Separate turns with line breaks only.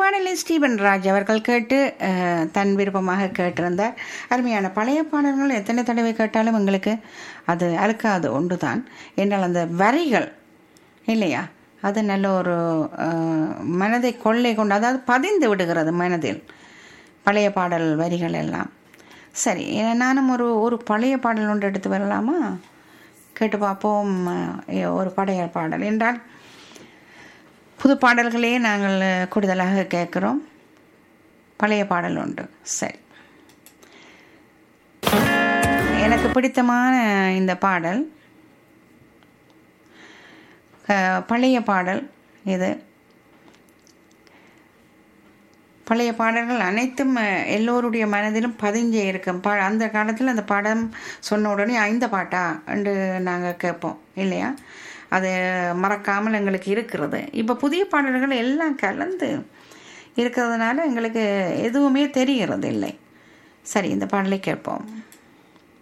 பாடலை ஸ்டீபன் ராஜ் அவர்கள் கேட்டு அஹ், தன் விருப்பமாக கேட்டிருந்தார் அருமையான பழைய பாடல்கள் எத்தனை தடவை கேட்டாலும் எங்களுக்கு அது அழுக்காது ஒன்றுதான் என்றால் அந்த வரிகள் இல்லையா அது நல்ல ஒரு அஹ், மனதை கொள்ளை கொண்டு அதாவது பதிந்து விடுகிறது மனதில் பழைய பாடல் வரிகள் எல்லாம் சரி நானும் ஒரு ஒரு பழைய பாடல் ஒன்று எடுத்து வரலாமா கேட்டு பார்ப்போம் அஹ், ஒரு பழைய பாடல் என்றால் புது பாடல்களே நாங்கள் கூடுதலாக கேட்குறோம் பழைய பாடல் உண்டு சரி எனக்கு பிடித்தமான இந்த பாடல் அஹ், பழைய பாடல் இது பழைய பாடல்கள் அனைத்தும் அஹ், எல்லோருடைய மனதிலும் பதிஞ்சே இருக்கும் பா அந்த காலத்தில் அந்த படம் சொன்ன உடனே ஐந்த பாட்டா என்று நாங்கள் கேட்போம் இல்லையா அது மறக்காமல் எங்களுக்கு இருக்கிறது இப்போ புதிய பாடல்கள் எல்லாம் கலந்து இருக்கிறதுனால எங்களுக்கு எதுவுமே தெரிகிறது இல்லை சரி இந்த பாடலை கேட்போம்